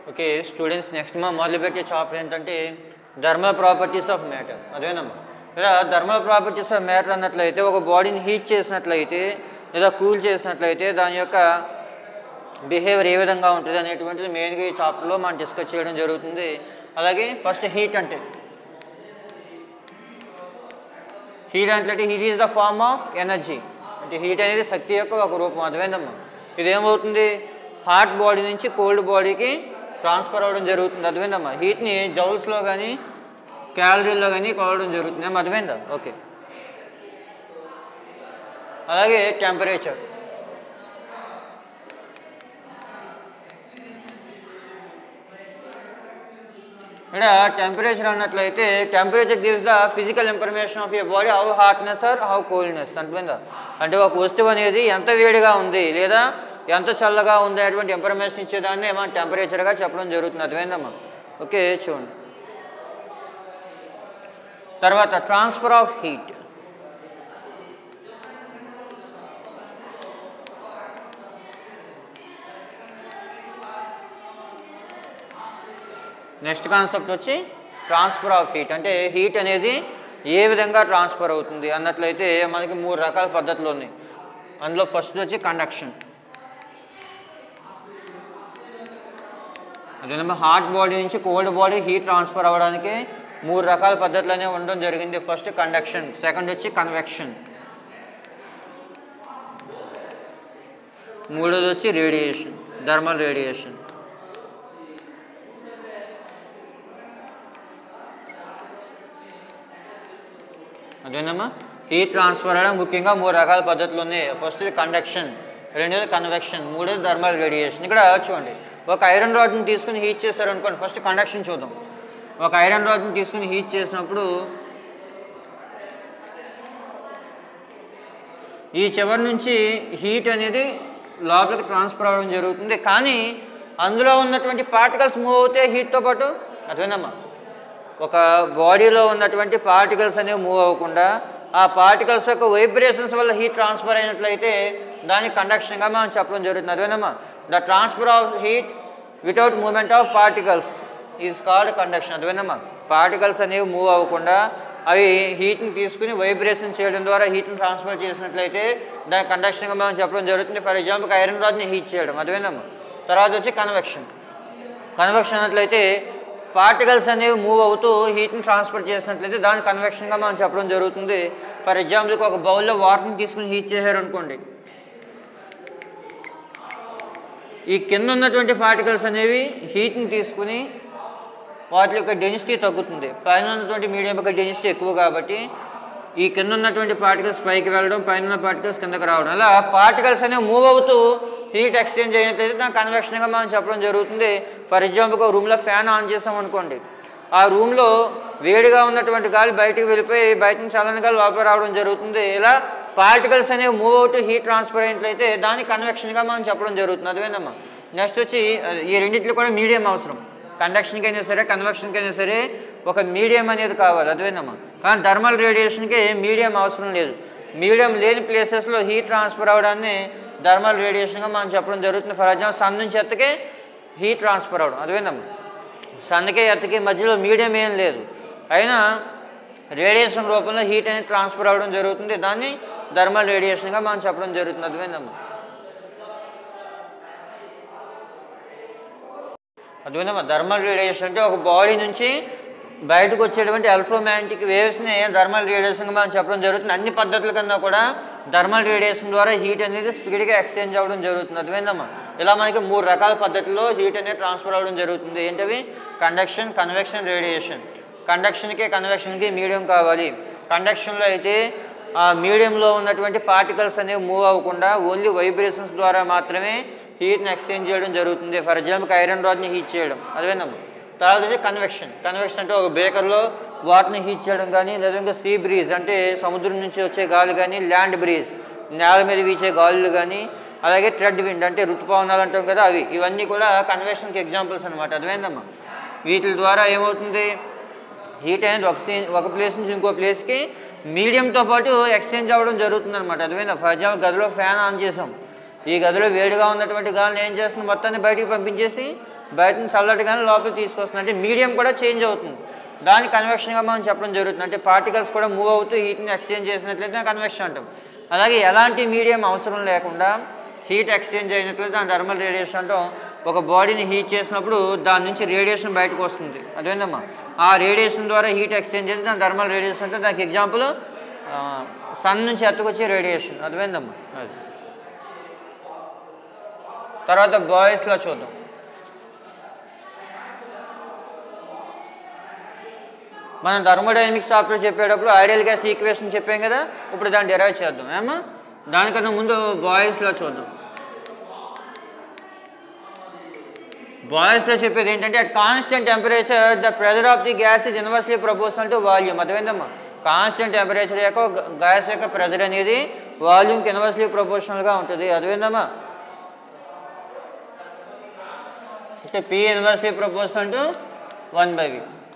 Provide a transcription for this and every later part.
Okay students next మా మొదలుపెట్టే chapter ఏంటంటే థర్మల్ ప్రాపర్టీస్ ఆఫ్ మ్యాటర్ అదేనమ్మా ఇలా థర్మల్ ప్రాపర్టీస్ ఆఫ్ మ్యాటర్ అన్నట్లయితే ఒక బాడీని హీట్ చేసినట్లయితే లేదా కూల్ చేసినట్లయితే దాని యొక్క బిహేవియర్ ఏ విధంగా ఉంటుంది అనేటువంటిది మెయిన్గా ఈ చాప్టర్లో మనం డిస్కస్ చేయడం జరుగుతుంది అలాగే ఫస్ట్ హీట్ అంటే హీట్ అంటే heat is the form of energy అంటే హీట్ అనేది శక్తి యొక్క ఒక రూపం అర్థమైందమ్మా ఇదేమవుతుంది హాట్ బాడీ నుంచి కోల్డ్ బాడీకి ట్రాన్స్ఫర్ అవ్వడం జరుగుతుంది అర్థమైందమ్మా హీట్ని జౌల్స్లో కానీ క్యాలరీల్లో కానీ కొలవడం జరుగుతుంది ఏమో అర్థమైందా ఓకే అలాగే టెంపరేచర్ ఇక్కడ టెంపరేచర్ అన్నట్లయితే temperature gives the physical information of a body how hotness or how coldness అర్థమైందా అంటే ఒక వస్తువు అనేది ఎంత వేడిగా ఉంది లేదా ఎంత చల్లగా ఉంది అనేటువంటి ఇన్ఫర్మేషన్ ఇచ్చేదాన్ని మనం టెంపరేచర్గా చెప్పడం జరుగుతుంది అర్థమైందమ్మా ఓకే చూడండి తర్వాత transfer of heat next concept వచ్చి ట్రాన్స్ఫర్ ఆఫ్ హీట్ అంటే హీట్ అనేది ఏ విధంగా ట్రాన్స్ఫర్ అవుతుంది అన్నట్లయితే మనకి మూడు రకాల పద్ధతులు ఉన్నాయి అందులో ఫస్ట్ వచ్చి కండక్షన్ అదేనమ్మా హాట్ బాడీ నుంచి కోల్డ్ బాడీ హీట్ ట్రాన్స్ఫర్ అవ్వడానికి మూడు రకాల పద్ధతులు అనేవి ఉండడం జరిగింది ఫస్ట్ కండక్షన్ సెకండ్ వచ్చి కన్వెక్షన్ మూడోది వచ్చి రేడియేషన్ థర్మల్ రేడియేషన్ అదేనమ్మా హీట్ ట్రాన్స్ఫర్ అవడం ముఖ్యంగా మూడు రకాల పద్ధతులు ఉన్నాయి ఫస్ట్ కండక్షన్ రెండోది కన్వెక్షన్ మూడోది థర్మల్ రేడియేషన్ ఇక్కడ చూడండి ఒక ఐరన్ రాడ్ని తీసుకుని హీట్ చేశారు అనుకోండి ఫస్ట్ కండక్షన్ చూద్దాం ఒక ఐరన్ రాడ్ని తీసుకుని హీట్ చేసినప్పుడు ఈ చివరి నుంచి హీట్ అనేది లోపలికి ట్రాన్స్ఫర్ అవ్వడం జరుగుతుంది కానీ అందులో ఉన్నటువంటి పార్టికల్స్ మూవ్ అవుతే హీట్తో పాటు అదేనమ్మా ఒక బాడీలో ఉన్నటువంటి పార్టికల్స్ అనేవి మూవ్ అవ్వకుండా ఆ పార్టికల్స్ యొక్క వైబ్రేషన్స్ వల్ల హీట్ ట్రాన్స్ఫర్ అయినట్లయితే దాన్ని కండక్షన్గా మనం చెప్పడం జరుగుతుంది అదేనమ్మా the transfer of heat without movement of particles is called conduction అదేనమ్మా పార్టికల్స్ అనేవి మూవ్ అవ్వకుండా అవి హీట్ని తీసుకుని వైబ్రేషన్ చేయడం ద్వారా హీట్ని ట్రాన్స్ఫర్ చేసినట్లయితే దాని కండక్షన్గా మనం చెప్పడం జరుగుతుంది ఫర్ ఎగ్జాంపుల్ ఐరన్ రాడ్ని హీట్ చేయడం అదేనమ్మా తర్వాత వచ్చి కన్వెక్షన్ కన్వెక్షన్ అన్నట్లయితే పార్టికల్స్ అనేవి మూవ్ అవుతూ హీట్ని ట్రాన్స్ఫర్ చేసినట్లయితే దాని కన్వెక్షన్గా మనం చెప్పడం జరుగుతుంది ఫర్ ఎగ్జాంపుల్కి ఒక బౌల్లో వాటర్ని తీసుకుని హీట్ చేశారు అనుకోండి ఈ కింద ఉన్నటువంటి పార్టికల్స్ అనేవి హీట్ని తీసుకుని వాటి యొక్క డెన్సిటీ తగ్గుతుంది పైన ఉన్నటువంటి మీడియం యొక్క డెన్సిటీ ఎక్కువ కాబట్టి ఈ కింద ఉన్నటువంటి పార్టికల్స్ పైకి వెళ్ళడం పైన ఉన్న పార్టికల్స్ కిందకి రావడం అలా పార్టికల్స్ అనేవి మూవ్ అవుతూ హీట్ ఎక్స్చేంజ్ అయినట్లయితే దాని కన్వెక్షన్గా మనం చెప్పడం జరుగుతుంది ఫర్ ఎగ్జాంపుల్ ఒక రూమ్లో ఫ్యాన్ ఆన్ చేసాం అనుకోండి ఆ రూమ్లో వేడిగా ఉన్నటువంటి గాలి బయటికి వెళ్ళిపోయి బయట నుంచి చల్లని గాలి లోపల రావడం జరుగుతుంది ఇలా పార్టికల్స్ అనేవి మూవ్ అవుతూ హీట్ ట్రాన్స్ఫర్ అయినట్లయితే దాన్ని కన్వెక్షన్గా మనం చెప్పడం జరుగుతుంది అదేనమ్మా నెక్స్ట్ వచ్చి ఈ రెండింటిలో కూడా మీడియం అవసరం కండక్షన్కి అయినా సరే కన్వెక్షన్కి అయినా సరే ఒక మీడియం అనేది కావాలి అదేనమ్మా కానీ థర్మల్ రేడియేషన్కి మీడియం అవసరం లేదు మీడియం లేని ప్లేసెస్లో హీట్ ట్రాన్స్ఫర్ అవ్వడాన్ని థర్మల్ రేడియేషన్గా మనం చెప్పడం జరుగుతుంది ఫర్ ఎగ్జాంపుల్ సన్ నుంచి ఎత్తకే హీట్ ట్రాన్స్ఫర్ అవ్వడం అదేనమ్మా సన్కి ఎత్తకి మధ్యలో మీడియం ఏం లేదు అయినా రేడియేషన్ రూపంలో హీట్ అనేది ట్రాన్స్ఫర్ అవ్వడం జరుగుతుంది దాన్ని థర్మల్ రేడియేషన్గా మనం చెప్పడం జరుగుతుంది అదేనమ్మా అదేవిధంగా థర్మల్ రేడియేషన్ అంటే ఒక బాడీ నుంచి బయటకు వచ్చేటువంటి ఎలక్ట్రోమాగ్నెటిక్ వేవ్స్ని థర్మల్ రేడియేషన్గా మనం చెప్పడం జరుగుతుంది అన్ని పద్ధతుల కన్నా కూడా థర్మల్ రేడియేషన్ ద్వారా హీట్ అనేది స్పీడ్గా ఎక్స్చేంజ్ అవ్వడం జరుగుతుంది అర్థమైందమ్మా ఇలా మనకి మూడు రకాల పద్ధతుల్లో హీట్ అనేది ట్రాన్స్ఫర్ అవ్వడం జరుగుతుంది ఏంటవి కండక్షన్ కన్వెక్షన్ రేడియేషన్ కండక్షన్కి కన్వెక్షన్కి మీడియం కావాలి కండక్షన్లో అయితే ఆ మీడియంలో ఉన్నటువంటి పార్టికల్స్ అనేవి మూవ్ అవ్వకుండా ఓన్లీ వైబ్రేషన్స్ ద్వారా మాత్రమే హీట్ని ఎక్స్చేంజ్ చేయడం జరుగుతుంది ఫర్ ఎగ్జాంపుల్ ఐరన్ రాడ్ని హీట్ చేయడం అదేనమ్మా తర్వాత వచ్చి కన్వెక్షన్ కన్వెక్షన్ అంటే ఒక బేకర్లో వాటర్ని హీట్ చేయడం కానీ లేదా సీ బ్రీజ్ అంటే సముద్రం నుంచి వచ్చే గాలి కానీ ల్యాండ్ బ్రీజ్ నేల మీద వీచే గాలులు కానీ అలాగే ట్రెడ్ విండ్ అంటే ఋతుపవనాలు అంటాం కదా అవి ఇవన్నీ కూడా కన్వెక్షన్కి ఎగ్జాంపుల్స్ అనమాట అర్థమైందమ్మా వీటి ద్వారా ఏమవుతుంది హీట్ అనేది ఒక సీ ఒక ప్లేస్ నుంచి ఇంకో ప్లేస్కి మీడియంతో పాటు ఎక్స్చేంజ్ అవ్వడం జరుగుతుంది అనమాట అర్థమైందా ఫర్ ఎగ్జాంపుల్ గదిలో ఫ్యాన్ ఆన్ చేసాం ఈ గదిలో వేడిగా ఉన్నటువంటి గాలిని ఏం చేస్తుంది మొత్తాన్ని బయటికి పంపించేసి బయట నుంచి చల్లటి గాలి లోపలికి తీసుకొస్తుంది అంటే మీడియం కూడా చేంజ్ అవుతుంది దాని కన్వెక్షన్గా మనం చెప్పడం జరుగుతుంది అంటే పార్టికల్స్ కూడా మూవ్ అవుతూ హీట్ని ఎక్స్చేంజ్ చేసినట్లయితే కన్వెక్షన్ అంటాం అలాగే ఎలాంటి మీడియం అవసరం లేకుండా హీట్ ఎక్స్చేంజ్ అయినట్లయితే దాని థర్మల్ రేడియేషన్ అంటాం ఒక బాడీని హీట్ చేసినప్పుడు దాని నుంచి రేడియేషన్ బయటకు వస్తుంది అదేందమ్మా ఆ రేడియేషన్ ద్వారా హీట్ ఎక్స్చేంజ్ అయితే దాని థర్మల్ రేడియేషన్ అంటే దానికి ఎగ్జాంపుల్ సన్ నుంచి ఎత్తుకొచ్చే రేడియేషన్ అర్థమైందమ్మా అది తర్వాత బాయ్స్లో చూద్దాం మనం థర్మోడైనమిక్స్ చాప్టర్ చెప్పేటప్పుడు ఐడియల్ గ్యాస్ ఈక్వేషన్ చెప్పాం కదా ఇప్పుడు దాన్ని డెరైవ్ చేద్దాం ఏమా దానికన్నా ముందు బాయ్స్లో చూద్దాం బాయ్స్లో చెప్పేది ఏంటంటే at constant temperature the pressure of the gas is inversely proportional to volume అర్థమైందమ్మా కాన్స్టెంట్ టెంపరేచర్ యొక్క గ్యాస్ యొక్క ప్రెజర్ అనేది వాల్యూమ్కి ఇన్వర్స్లీ ప్రపోర్షనల్గా ఉంటుంది అర్థమైందమ్మా అంటే P inversely proportional to one by V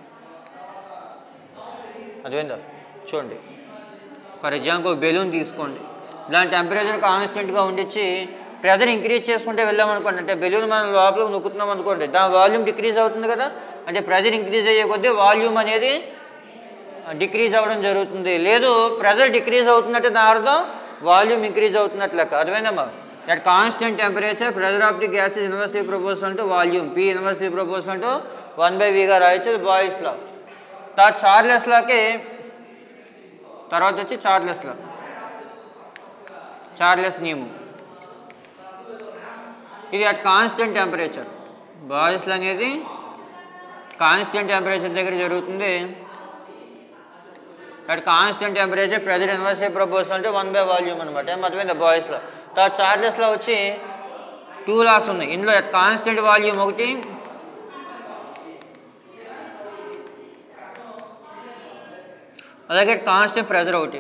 అదేందా చూడండి ఫర్ ఎగ్జాంపుల్ బెలూన్ తీసుకోండి దాని టెంపరేచర్ కాన్స్టెంట్గా ఉండిచ్చి ప్రెజర్ ఇంక్రీజ్ చేసుకుంటే వెళ్ళామనుకోండి అంటే బెలూన్ మనం లోపల నొక్కుతున్నాం అనుకోండి దాని వాల్యూమ్ డిక్రీజ్ అవుతుంది కదా అంటే ప్రెజర్ ఇంక్రీజ్ అయ్యే కొద్దీ వాల్యూమ్ అనేది డిక్రీజ్ అవ్వడం జరుగుతుంది లేదు ప్రెజర్ డిక్రీజ్ అవుతున్నట్టు దాని అర్థం వాల్యూమ్ ఇంక్రీజ్ అవుతున్నట్లు లెక్క అర్థమైందమ్మా at constant temperature pressure of the gas is inversely proportional to volume P inversely proportional to one by విగా రాయొచ్చు బాయ్స్లో తా చార్లెస్లాకి తర్వాత వచ్చి చార్లెస్లా చార్లెస్ నియమం ఇది అట్ కాన్స్టెంట్ టెంపరేచర్ బాయ్స్లో అనేది కాన్స్టెంట్ టెంపరేచర్ దగ్గర జరుగుతుంది at constant temperature pressure inversely proposal అంటే వన్ బై వాల్యూమ్ అనమాట ఏమర్థమైంది బాయ్స్లో తర్వాత చార్జెస్లో వచ్చి టూ లాస్ ఉన్నాయి ఇందులో అట్ కాన్స్టెంట్ వాల్యూమ్ ఒకటి అలాగే కాన్స్టెంట్ ప్రెజర్ ఒకటి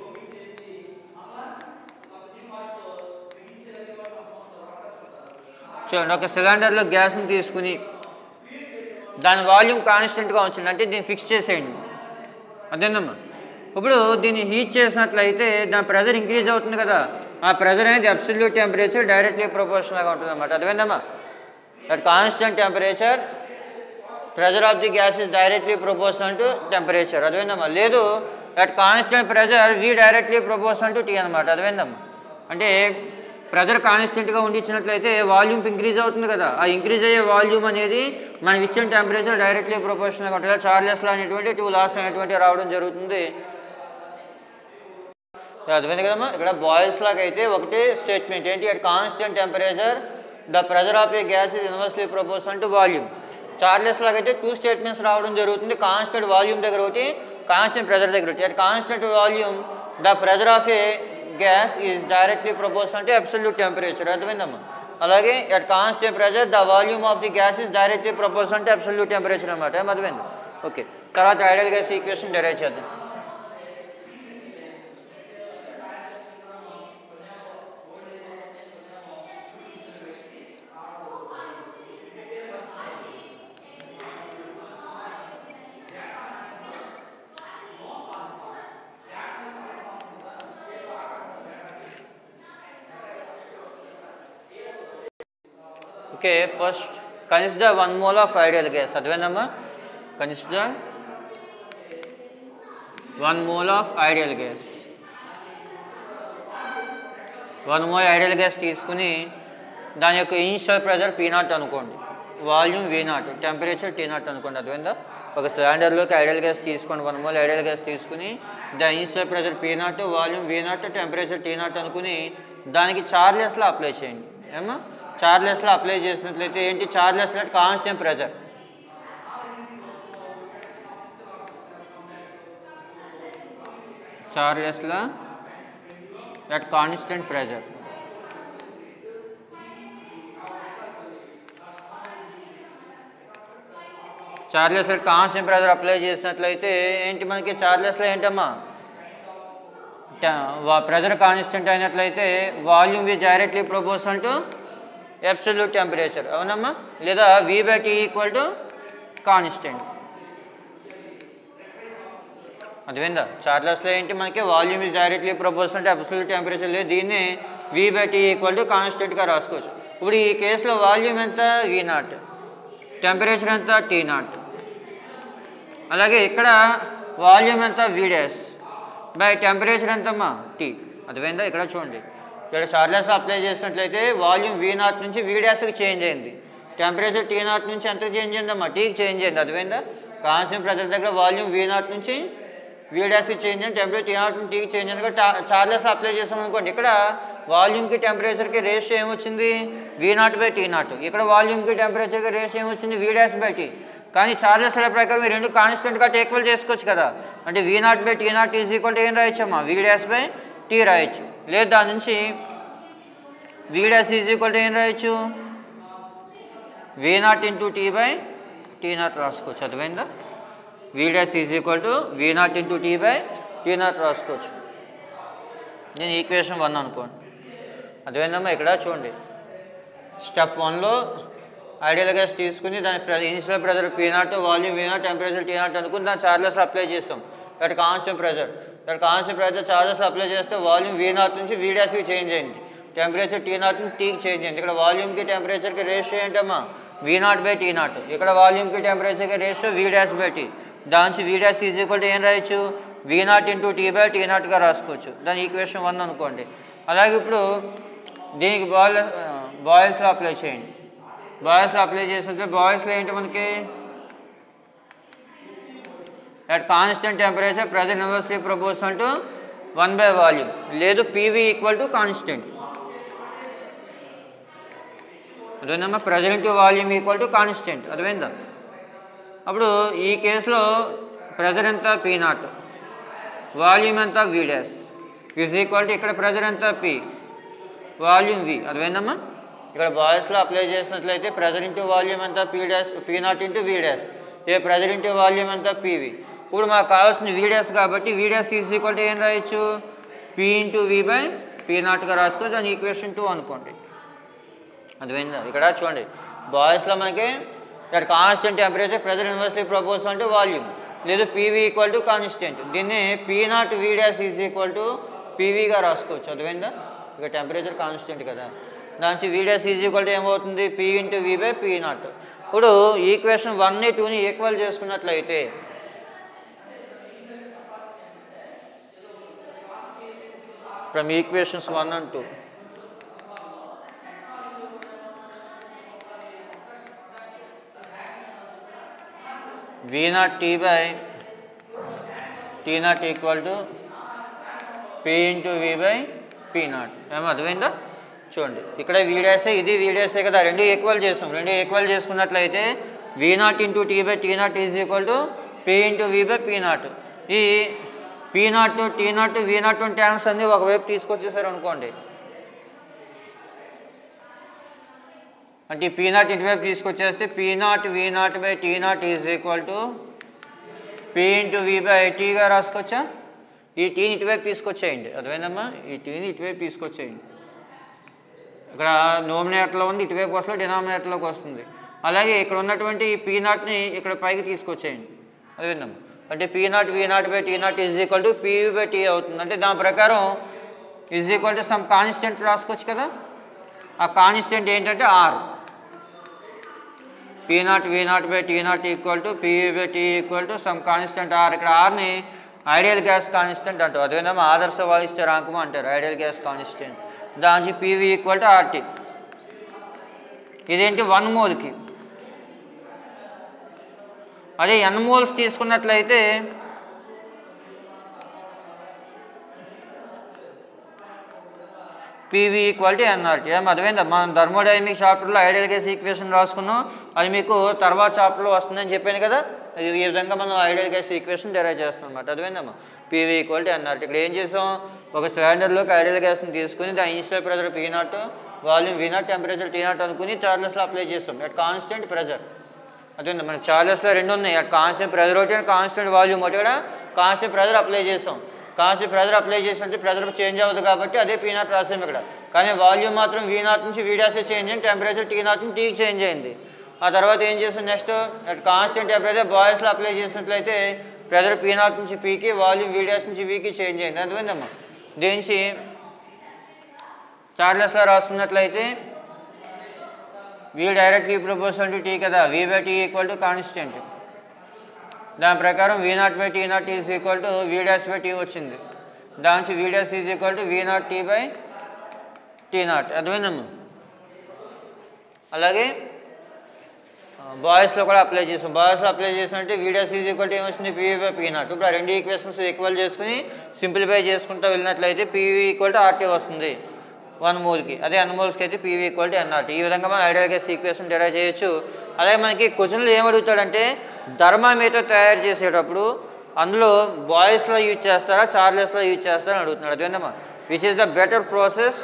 చూడండి ఒక సిలిండర్లో గ్యాస్ని తీసుకుని దాని వాల్యూమ్ కాన్స్టెంట్గా ఉంచండి అంటే దీన్ని ఫిక్స్ చేసేయండి అదేందమ్మా ఇప్పుడు దీన్ని హీట్ చేసినట్లయితే దాని ప్రెజర్ ఇంక్రీజ్ అవుతుంది కదా ఆ ప్రెజర్ అనేది అబ్సల్యూట్ టెంపరేచర్ డైరెక్ట్లీ ప్రపోర్షనల్గా ఉంటుంది అనమాట అర్థమైందమ్మా that constant temperature pressure of the gas is directly proportional to temperature అర్థమైందమ్మా లేదు at constant pressure V directly proportional to T అనమాట అర్థమైందమ్మా అంటే ప్రెజర్ కాన్స్టెంట్గా ఉండి ఇచ్చినట్లయితే వాల్యూమ్ ఇంక్రీజ్ అవుతుంది కదా ఆ ఇంక్రీజ్ అయ్యే వాల్యూమ్ అనేది మనం ఇచ్చిన టెంపరేచర్ డైరెక్ట్లీ ప్రపోర్షనల్గా ఉంటుంది చార్లెస్లో అనేటువంటి టూ లాస్ అనేటువంటి రావడం జరుగుతుంది అర్థమైంది కదమ్మా ఇక్కడ బాయిల్స్ లాగా అయితే ఒకటి స్టేట్మెంట్ ఏంటి at constant temperature the pressure of a gas is inversely proportional to volume Charles లాగా అయితే టూ స్టేట్మెంట్స్ రావడం జరుగుతుంది కాన్స్టెంట్ వాల్యూమ్ దగ్గర ఒకటి కాన్స్టెంట్ ప్రెజర్ దగ్గర ఒకటి at constant volume the pressure of a gas is directly proportional to absolute temperature అర్థమైందమ్మా అలాగే at constant pressure the volume of the gas is directly proportional to absolute temperature అనమాట అర్థమైంది okay తర్వాత ideal gas equation derive చేద్దాం okay first consider one mole of ideal gas అర్థమైందమ్మా consider one mole of ideal gas one mole ideal gas తీసుకుని దాని యొక్క initial pressure P naught అనుకోండి volume V not temperature T naught అనుకోండి అర్థమైందా ఒక సిలిండర్లోకి ఐడియల్ గ్యాస్ తీసుకోండి వన్ మోల్ ఐడియల్ గ్యాస్ తీసుకుని దాని initial pressure P not volume V not temperature T not అనుకుని దానికి చార్లెస్లో అప్లై చేయండి ఏమా చార్లెస్లో అప్లై చేసినట్లయితే ఏంటి చార్లెస్లో కాన్స్టెంట్ ప్రెజర్ చార్లెస్లో at constant pressure. చార్లెస్లో కాన్స్టెంట్ ప్రెజర్ అప్లై చేసినట్లయితే ఏంటి మనకి చార్లెస్లో ఏంటమ్మా ప్రెజర్ కాన్స్టెంట్ అయినట్లయితే volume is directly proportional to absolute temperature అవునమ్మా లేదా V by T equal to constant అర్థమైందా చార్లెస్లో ఏంటి మనకి volume is directly proportional to absolute temperature లేదు దీన్ని V by T equal to కాన్స్టెంట్గా రాసుకోవచ్చు ఇప్పుడు ఈ కేసులో వాల్యూమ్ ఎంత వి నాట్ టెంపరేచర్ ఎంత టీ నాట్ అలాగే ఇక్కడ వాల్యూమ్ ఎంత వీడియస్ బై టెంపరేచర్ ఎంతమ్మా టీ అర్థమైందా ఇక్కడ చూడండి ఇక్కడ చార్లెస్ అప్లై చేసినట్లయితే వాల్యూమ్ వీ నాట్ నుంచి వీడియాస్కి చేంజ్ అయింది టెంపరేచర్ టీ నాట్ నుంచి ఎంత చేంజ్ అయిందమ్మా టీకి చేంజ్ అయింది అర్థమైందా కాన్స్టెంట్ ప్రెజర్ దగ్గర వాల్యూమ్ వీ నాట్ నుంచి వీడియాస్కి చేంజ్ అయింది టెంపరేచర్ టీ నాట్ నుంచి టీకి చేంజ్ అయింది చార్లెస్ అప్లై చేసాం అనుకోండి ఇక్కడ వాల్యూమ్కి టెంపరేచర్కి రేషియో ఏమొచ్చింది V naught by T naught ఇక్కడ వాల్యూమ్కి టెంపరేచర్కి రేషియో ఏమొచ్చింది వీడియాస్ బై టీ కానీ చార్లెస్ లా ప్రకారం ఈ రెండు కాన్స్టెంట్గా ఈక్వల్ చేసుకోవచ్చు కదా అంటే V naught by T not is equal to ఏం రాయొచ్చమ్మా వీ డాష్ బై టీ రాయొచ్చు లేదు దాని నుంచి V dash is equal to ఏం రాయొచ్చు V naught into T by T naught రాసుకోవచ్చు అర్థమైందా V dash is equal to V naught into T by T naught రాసుకోవచ్చు నేను ఈక్వేషన్ వన్ అనుకోండి అర్థమైందమ్మా ఇక్కడ చూడండి స్టెప్ వన్లో ఐడియల్ గ్యాస్ తీసుకుని దాని initial pressure P not volume V not temperature T not అనుకుని దాని చార్జెస్ అప్లై చేస్తాం that constant pressure that constant pressure Charles apply చేస్తే వాల్యూమ్ వీ నాట్ నుంచి వీ డాష్కి చేంజ్ అయింది టెంపరేచర్ టీ నాట్ నుంచి టీకి చేంజ్ అయింది ఇక్కడ వాల్యూమ్కి టెంపరేచర్కి రేషియో ఏంటమ్మా V naught by T naught ఇక్కడ వాల్యూమ్కి టెంపరేచర్కి ratio V dash by T దాని నుంచి V dash is equal to ఏం రాయొచ్చు V naught into T by T నాట్గా రాసుకోవచ్చు దాని ఈక్వేషన్ వన్ అనుకోండి అలాగే ఇప్పుడు దీనికి బాయిల్ బాయిల్స్లో అప్లై చేయండి బాయిల్స్లో అప్లై చేస్తుంటే బాయిల్స్లో ఏంటి మనకి at constant temperature present inversely proportion to one by volume లేదు పీవీ ఈక్వల్ టు కాన్స్టెంట్ అదేనమ్మా present volume equal to constant అర్థమైందా అప్పుడు ఈ కేసులో ప్రెజర్ ఎంత పీ నాట్ వాల్యూమ్ ఎంత V dash is equal to ఇక్కడ ప్రెజర్ ఎంత పి వాల్యూమ్ వి అర్థమైందమ్మా ఇక్కడ బాయ్స్లో అప్లై చేసినట్లయితే ప్రెజర్ ఇంటూ వాల్యూమ్ ఎంత P dash P not into V dash ఏ ప్రెజర్ ఇంటూ వాల్యూమ్ ఎంత పీవి ఇప్పుడు మాకు కావాల్సిన వి డాష్ కాబట్టి V dash is equal to ఏం రాయొచ్చు P into V by P నాట్గా రాసుకో దాని ఈక్వేషన్ టూ అనుకోండి అర్థమైందా ఇక్కడ చూడండి బాయ్స్లో మనకి that constant temperature pressure inversely propose అంటే వాల్యూమ్ లేదు పీవీ ఈక్వల్ టు కాన్స్టెంట్ దీన్ని P not V dash is equal to పీవీగా రాసుకోవచ్చు అర్థమైందా ఇక టెంపరేచర్ కాన్స్టెంట్ కదా దాని V dash is equal to ఏమవుతుంది P into V by P not ఇప్పుడు ఈక్వేషన్ వన్ని టూని ఈక్వల్ చేసుకున్నట్లయితే from equations one and two V not T by T not equal to P into V by P not ఏమో అర్థమైందా చూడండి ఇక్కడ వీడియోసే ఇది వీడియోసే కదా రెండు ఈక్వల్ చేసాం రెండు ఈక్వల్ చేసుకున్నట్లయితే V not into T by T not is equal to P into V by P not ఈ P not T not V not terms అన్ని ఒకవైపు తీసుకొచ్చేసారు అనుకోండి అంటే పీ నాట్ ఇటువైపు తీసుకొచ్చేస్తే P not V not by T not is equal to P into V by టీగా రాసుకోవచ్చా ఈ టీని ఇటువైపు తీసుకొచ్చేయండి అర్థమైందమ్మా ఈ టీని ఇటువైపు తీసుకొచ్చేయండి ఇక్కడ నోమినేటర్లో ఉంది ఇటువైపు వస్తుంది డినామినేటర్లోకి వస్తుంది అలాగే ఇక్కడ ఉన్నటువంటి ఈ పీ నాట్ని ఇక్కడ పైకి తీసుకొచ్చేయండి అర్థమైందమ్మా అంటే P not V not by T not is equal to PV by T అవుతుంది అంటే దాని ప్రకారం is equal to some constant రాసుకోవచ్చు కదా ఆ కాన్స్టెంట్ ఏంటంటే R P not V not by T not equal to PV by T equal to some constant R ఇక్కడ ఆర్ని ఐడియల్ గ్యాస్ కాన్స్టెంట్ అంటారు అదేవిధంగా ఆదర్శ వాయు స్థిరాంకం అంటారు ఐడియల్ గ్యాస్ కాన్స్టెంట్ దానికి పీవీ ఈక్వల్ టు ఆర్టీ ఇదేంటి వన్ మోల్కి అదే ఎన్ మోల్స్ తీసుకున్నట్లయితే పీవీ ఈక్వల్ టు ఎన్ఆర్టీ ఏం అర్థమైందా మనం థర్మోడైనమిక్ చాప్టర్లో ఐడియల్ గ్యాస్ ఈక్వేషన్ రాసుకున్నాం అది మీకు తర్వాత చాప్టర్లో వస్తుందని చెప్పాను కదా ఇది ఈ విధంగా మనం ఐడియల్ గ్యాస్ ఈక్వేషన్ డెరైవ్ చేస్తాం అనమాట అర్థమైందమ్మా పీవీ ఈక్వల్ టు ఎన్ఆర్టీ ఇక్కడ ఏం చేసాం ఒక సిలిండర్లోకి ఐడియల్ గ్యాస్ని తీసుకుని దాని initial pressure P not volume V not temperature T not అనుకుని చార్లెస్లో అప్లై చేస్తాం అట్ కాన్స్టెంట్ ప్రెజర్ అదేంటి మనకి చార్లెస్లో రెండు ఉన్నాయి అట్ కాన్స్టెంట్ ప్రెజర్ ఒకటి కాన్స్టెంట్ వాల్యూమ్ ఒకటి కూడా కాన్స్టెంట్ ప్రెజర్ అప్లై చేస్తాం కాన్స్టెంట్ ప్రెజర్ అప్లై చేసినట్టు ప్రెజర్ చేంజ్ అవ్వదు కాబట్టి అదే పీ నాట్ రాసాం ఇక్కడ కానీ వాల్యూమ్ మాత్రం వీ నాట్ నుంచి వీ డాసే చేంజ్ అయింది టెంపరేచర్ టీ నాట్ నుంచి టీకి చేంజ్ అయింది ఆ తర్వాత ఏం చేస్తాం నెక్స్ట్ అట్ కాన్స్టెంట్ టెంపరేచర్ బాయ్స్లో అప్లై చేసినట్లయితే ప్రెజర్ పీ నాట్ నుంచి పీకి వాల్యూమ్ వీ డాస్ నుంచి వీకి చేంజ్ అయింది అర్థమైందమ్మా దేనికి చార్లెస్లో రాసుకున్నట్లయితే V directly proposal to T కదా V by T equal to constant దాని ప్రకారం V not by T not is equal to V dash by T వచ్చింది దాని నుంచి V dash is equal to V not T by T not అర్థమైందమ్మా అలాగే బాయ్స్లో కూడా అప్లై చేసాం బాయ్స్లో అప్లై చేసినట్టే వీడియోస్ ఈజ్ ఈక్వల్ టు ఏమొచ్చింది పీవీ బై పీ నాట్ ఇప్పుడు ఆ రెండు ఈక్వేషన్స్ ఈక్వల్ చేసుకుని సింప్లిఫై చేసుకుంటూ వెళ్ళినట్లయితే పీవీ ఈక్వల్ టు ఆర్టీ వస్తుంది వన్ మోల్కి అదే అన్ మోల్స్కి అయితే పీవీ ఈక్వల్ టు ఎన్ఆర్టీ ఈ విధంగా మనం ఐడియల్ గ్యాస్ ఈక్వేషన్ డెరైవ్ చేయొచ్చు అలాగే మనకి క్వశ్చన్లు ఏం అడుగుతాడంటే థర్మామీటర్ తయారు చేసేటప్పుడు అందులో బాయ్స్లో యూజ్ చేస్తారా చార్లెస్లో యూజ్ చేస్తారా అని అడుగుతున్నాడు అదేందమ్మా which is the better process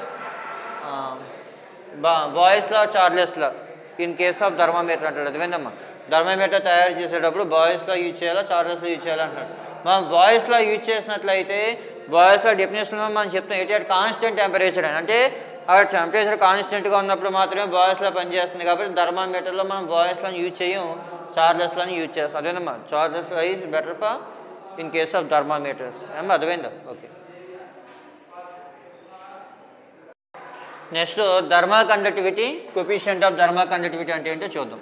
బా బాయ్స్లో చార్లెస్లో ఇన్ కేస్ ఆఫ్ థర్మామీటర్ అంటాడు అదేందమ్మా థర్మామీటర్ తయారు చేసేటప్పుడు బాయ్స్లో యూజ్ చేయాలా చార్లెస్లో యూజ్ చేయాలా అంటాడు మనం బాయ్స్లో యూజ్ చేసినట్లయితే బాయ్స్లో డెఫినేషన్లో మనం చెప్తాం ఏంటి అంటే కాన్స్టెంట్ టెంపరేచర్ అని అంటే అక్కడ టెంపరేచర్ కాన్స్టెంట్గా ఉన్నప్పుడు మాత్రమే బాయ్స్లో పనిచేస్తుంది కాబట్టి థర్మామీటర్లో మనం బాయ్స్లో యూజ్ చేయం చార్లెస్లో యూజ్ చేస్తాం అదేనమ్మా చార్లెస్లో is better for in case of thermometers ఏమో అర్థమైందా okay next thermal conductivity coefficient of thermal conductivity అంటే ఏంటో చూద్దాం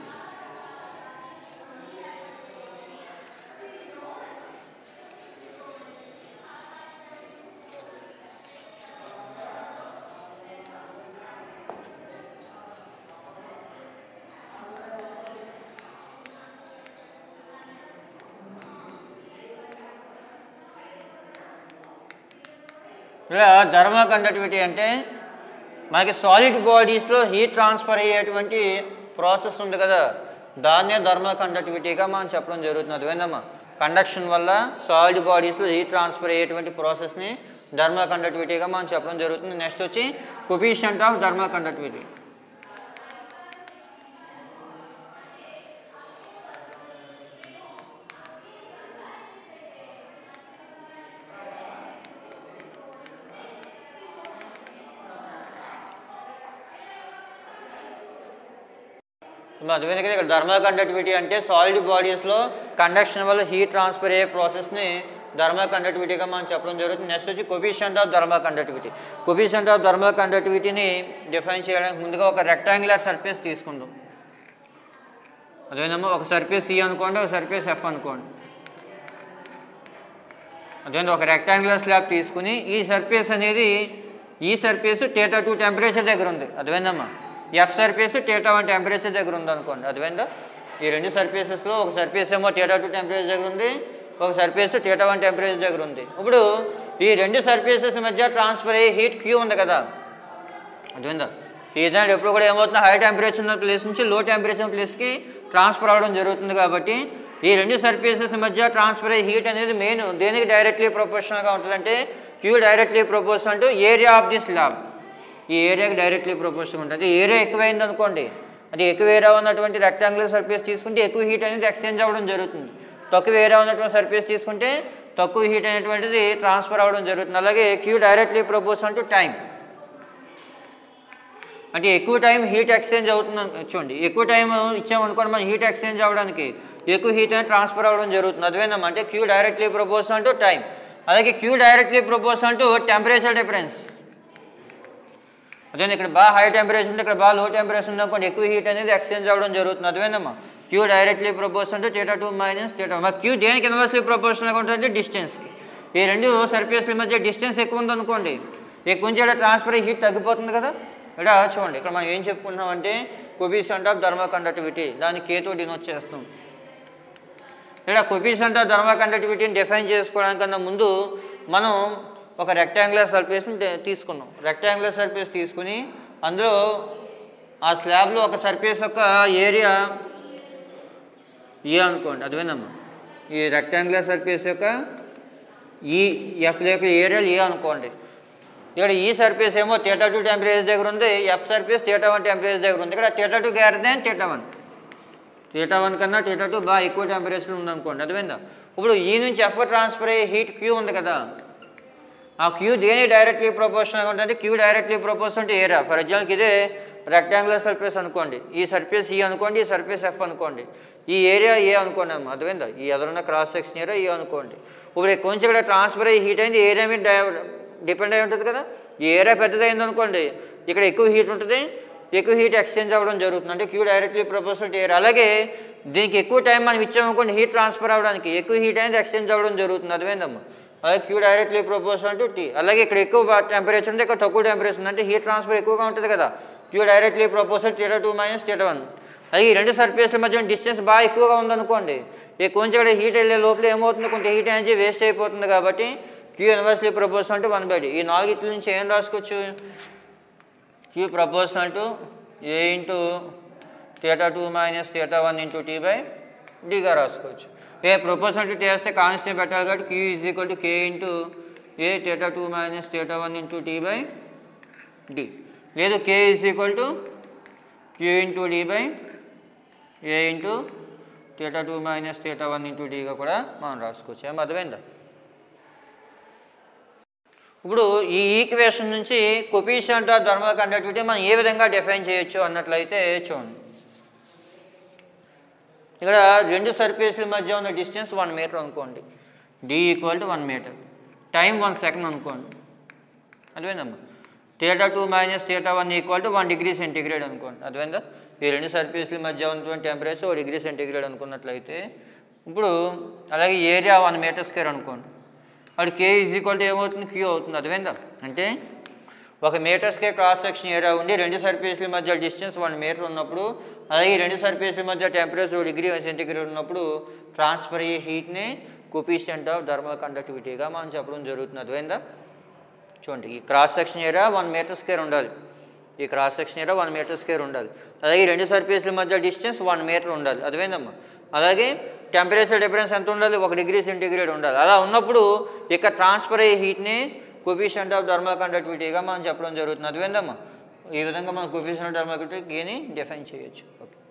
ఇలా థర్మా కండక్టివిటీ అంటే మనకి సాలిడ్ బాడీస్లో హీట్ ట్రాన్స్ఫర్ అయ్యేటువంటి ప్రాసెస్ ఉంది కదా దాన్నే థర్మల్ కండక్టివిటీగా మనం చెప్పడం జరుగుతుంది అదేందమ్మా కండక్షన్ వల్ల సాలిడ్ బాడీస్లో హీట్ ట్రాన్స్ఫర్ అయ్యేటువంటి ప్రాసెస్ని థర్మల్ కండక్టివిటీగా మనం చెప్పడం జరుగుతుంది నెక్స్ట్ వచ్చి కొఫిషియంట్ ఆఫ్ థర్మల్ కండక్టివిటీ అదేవిధంగా ఇక్కడ థర్మల్ కండక్టివిటీ అంటే సాలిడ్ బాడీస్లో కండక్షన్ వల్ల హీట్ ట్రాన్స్ఫర్ అయ్యే ప్రాసెస్ని థర్మల్ కండక్టివిటీగా మనం చెప్పడం జరుగుతుంది నెక్స్ట్ వచ్చి coefficient of thermal conductivity coefficient of thermal కండక్టివిటీని డిఫైన్ చేయడానికి ముందుగా ఒక రెక్టాంగులర్ సర్ఫేస్ తీసుకుందాం అదేనమ్మా ఒక సర్ఫేస్ సి అనుకోండి ఒక సర్ఫేస్ ఎఫ్ అనుకోండి అదేంటి ఒక రెక్టాంగులర్ స్లాబ్ తీసుకుని ఈ సర్ఫేస్ అనేది ఈ సర్ఫేస్ టేటా టూ టెంపరేచర్ దగ్గర ఉంది అదేందమ్మా F surface theta one temperature దగ్గర ఉంది అనుకోండి అదేందా ఈ రెండు సర్ఫేసెస్లో ఒక సర్ఫేస్ ఏమో టేటా టూ టెంపరేచర్ దగ్గర ఉంది ఒక సర్ఫేస్ టేటా వన్ టెంపరేచర్ దగ్గర ఉంది ఇప్పుడు ఈ రెండు సర్ఫేసెస్ మధ్య ట్రాన్స్ఫర్ అయ్యే హీట్ క్యూ ఉంది కదా అదేందా ఈ దాంట్లో ఎప్పుడు కూడా ఏమవుతుంది హై టెంపరేచర్ ఉన్న ప్లేస్ నుంచి లో టెంపరేచర్ ప్లేస్కి ట్రాన్స్ఫర్ అవ్వడం జరుగుతుంది కాబట్టి ఈ రెండు సర్ఫేసెస్ మధ్య ట్రాన్స్ఫర్ అయ్యే హీట్ అనేది మెయిన్ దేనికి డైరెక్ట్లీ ప్రపోర్షనల్గా ఉంటుందంటే Q directly proportional to area of the slab ఈ ఏరియాకి డైరెక్ట్లీ ప్రపోర్షన్ ఉంటుంది ఏరియా ఎక్కువైంది అనుకోండి అది ఎక్కువ ఏరియా ఉన్నటువంటి రెక్టాంగులర్ సర్ఫేస్ తీసుకుంటే ఎక్కువ హీట్ అనేది ఎక్స్చేంజ్ అవ్వడం జరుగుతుంది తక్కువ ఏరియా ఉన్నటువంటి సర్ఫేస్ తీసుకుంటే తక్కువ హీట్ అనేటువంటిది ట్రాన్స్ఫర్ అవ్వడం జరుగుతుంది అలాగే Q directly proportion to time అంటే ఎక్కువ టైం హీట్ ఎక్స్చేంజ్ అవుతుంది అను- చూడండి ఎక్కువ టైం ఇచ్చామనుకోండి మనం హీట్ ఎక్స్చేంజ్ అవ్వడానికి ఎక్కువ హీట్ అనేది ట్రాన్స్ఫర్ అవ్వడం జరుగుతుంది అదేవిధంగా అంటే Q directly proportion to time అలాగే Q directly proportion to temperature difference అదే ఇక్కడ బాగా హై టెంపరేచర్ ఉంటే ఇక్కడ బాగా లో టెంపరేచర్ ఉంది అనుకోండి ఎక్కువ హీట్ అనేది ఎక్స్చేంజ్ అవ్వడం జరుగుతుంది అదేనమ్మా Q directly proportion to theta two minus theta మరి క్యూ దేనికి ఇన్వర్స్లీ ప్రపోర్షన్గా ఉంటుంది డిస్టెన్స్కి ఈ రెండు సర్ఫేస్ల మధ్య డిస్టెన్స్ ఎక్కువ ఉందనుకోండి ఎక్కువ నుంచి ఇక్కడ ట్రాన్స్ఫర్ హీట్ తగ్గిపోతుంది కదా ఇక్కడ చూడండి ఇక్కడ మనం ఏం చెప్పుకుంటున్నామంటే కొబిసెంట్ ఆఫ్ థర్మల్ కండక్టివిటీ దాన్ని కేతో డినోట్ చేస్తాం ఇక్కడ కొబిసెంట్ ఆఫ్ థర్మల్ కండక్టివిటీని డిఫైన్ చేసుకోవడానికన్నా ముందు మనం ఒక రెక్టాంగులర్ సర్ఫేస్ని తే- తీసుకున్నాం రెక్టాంగులర్ సర్ఫేస్ తీసుకుని అందులో ఆ స్లాబ్లో ఒక సర్ఫేస్ యొక్క ఏరియా ఏ అనుకోండి అదేనమ్మా ఈ రెక్టాంగులర్ సర్ఫేస్ యొక్క ఈ ఎఫ్ యొక్క ఏరియా ఏ అనుకోండి ఇక్కడ ఈ సర్ఫేస్ ఏమో థీటా టూ టెంపరేచర్ దగ్గర ఉంది F surface theta one temperature దగ్గర ఉంది ఇక్కడ theta two greater than theta one theta one కన్నా థీటా టూ బాగా ఎక్కువ టెంపరేచర్ ఉందనుకోండి అర్థమైందా ఇప్పుడు ఈ నుంచి ఎఫ్ ట్రాన్స్ఫర్ అయ్యే హీట్ క్యూ ఉంది కదా ఆ క్యూ దేని డైరెక్ట్లీ ప్రపోర్షనల్గా ఉంటుంది Q directly proportion to area for example ఇదే రెక్టాంగులర్ సర్ఫేస్ అనుకోండి ఈ సర్ఫేస్ ఈ అనుకోండి ఈ సర్ఫేస్ ఎఫ్ అనుకోండి ఈ ఏరియా ఏ అనుకోండి అమ్మా అర్థమైందా ఈ ఎదురున్న క్రాస్ సెక్షన్ ఏరియా ఏ అనుకోండి ఇప్పుడు ఇక్కడ కొంచెం ఇక్కడ ట్రాన్స్ఫర్ అయ్యి హీట్ అయింది ఏరియా మీద డిపెండ్ అయి ఉంటుంది కదా ఈ ఏరియా పెద్దదైంది అనుకోండి ఇక్కడ ఎక్కువ హీట్ ఉంటుంది ఎక్కువ హీట్ ఎక్స్చేంజ్ అవ్వడం జరుగుతుంది అంటే Q directly proposal to air అలాగే దీనికి ఎక్కువ టైం మనం ఇచ్చామనుకోండి హీట్ ట్రాన్స్ఫర్ అవ్వడానికి ఎక్కువ హీట్ అనేది ఎక్స్చేంజ్ అవ్వడం జరుగుతుంది అదేందమ్మా అలాగే Q directly proposal to T అలాగే ఇక్కడ ఎక్కువ టెంపరేచర్ ఉంటే ఇక్కడ తక్కువ టెంపరేచర్ ఉంది అంటే హీట్ ట్రాన్స్ఫర్ ఎక్కువగా ఉంటుంది కదా Q directly proposal theta two minus theta one అది ఈ రెండు సర్ఫేస్ల మధ్య డిస్టెన్స్ బాగా ఎక్కువగా ఉందనుకోండి ఈ కొంచెం ఇక్కడ హీట్ వెళ్ళే లోపల ఏమవుతుంది కొంత హీట్ ఎనర్జీ వేస్ట్ అయిపోతుంది కాబట్టి క్యూ యూనివర్సలీ ప్రపోజల్ అంటే వన్ బై డి ఈ నాలుగిట్ల నుంచి ఏం రాసుకోవచ్చు Q proposal to A into theta two minus theta one into T by డిగా రాసుకోవచ్చు ఏ ప్రపోజల్ టు టీ వేస్తే కాన్స్టెంట్ పెట్టాలి కాబట్టి Q is equal to K into A theta two minus theta one into T by D లేదు K is equal to Q into D by A into theta two minus theta one into డిగా కూడా మనం రాసుకోవచ్చు ఏం అర్థమైందా ఇప్పుడు ఈ equation నుంచి కొఫిషియంట్ ఆఫ్ థర్మల్ కండక్టివిటీ మనం ఏ విధంగా డిఫైన్ చేయొచ్చు అన్నట్లయితే చూడండి ఇక్కడ రెండు సర్ఫేస్ల మధ్య ఉన్న డిస్టెన్స్ వన్ మీటర్ అనుకోండి D equal to one metre time one second అనుకోండి అర్థమైందమ్మా theta two minus theta one equal to one degree centigrade అనుకోండి అర్థమైందా ఈ రెండు సర్ఫేస్ల మధ్య ఉన్నటువంటి టెంపరేచర్ ఒక డిగ్రీ సెంటిగ్రేడ్ అనుకున్నట్లయితే ఇప్పుడు అలాగే ఏరియా వన్ మీటర్ స్క్వేర్ అనుకోండి అక్కడ కే ఈజ్ ఈక్వల్ టు ఏమవుతుంది క్యూ అవుతుంది అర్థమైందా అంటే ఒక metre square cross section area ఉండి రెండు సర్ఫేస్ల మధ్య డిస్టెన్స్ వన్ మీటర్ ఉన్నప్పుడు అలాగే ఈ రెండు సర్ఫేస్ల మధ్య టెంపరేచర్ డిగ్రీ సెంటిగ్రేడ్ ఉన్నప్పుడు ట్రాన్స్ఫర్ అయ్యే హీట్ని కోపిషియంట్ ఆఫ్ థర్మల్ కండక్టివిటీగా మనం చెప్పడం జరుగుతుంది అర్థమైందా చూడండి ఈ cross section area one metre square ఉండాలి ఈ cross section area one metre square ఉండాలి అలాగే ఈ రెండు సర్ఫేస్ల మధ్య డిస్టెన్స్ వన్ మీటర్ ఉండాలి అర్థమైందమ్మా అలాగే టెంపరేచర్ డిఫరెన్స్ ఎంత ఉండాలి ఒక డిగ్రీ సెంటిగ్రేడ్ ఉండాలి అలా ఉన్నప్పుడు ఇక్కడ ట్రాన్స్ఫర్ అయ్యే హీట్ని కోఫిషియంట్ ఆఫ్ థర్మల్ కండక్టివిటీగా మనం చెప్పడం జరుగుతుంది అర్థమైందమ్మా ఈ విధంగా మనం కోఫిషియంట్ ఆఫ్ థర్మల్ కండక్టివిటీని డిఫైన్ చేయొచ్చు ఓకే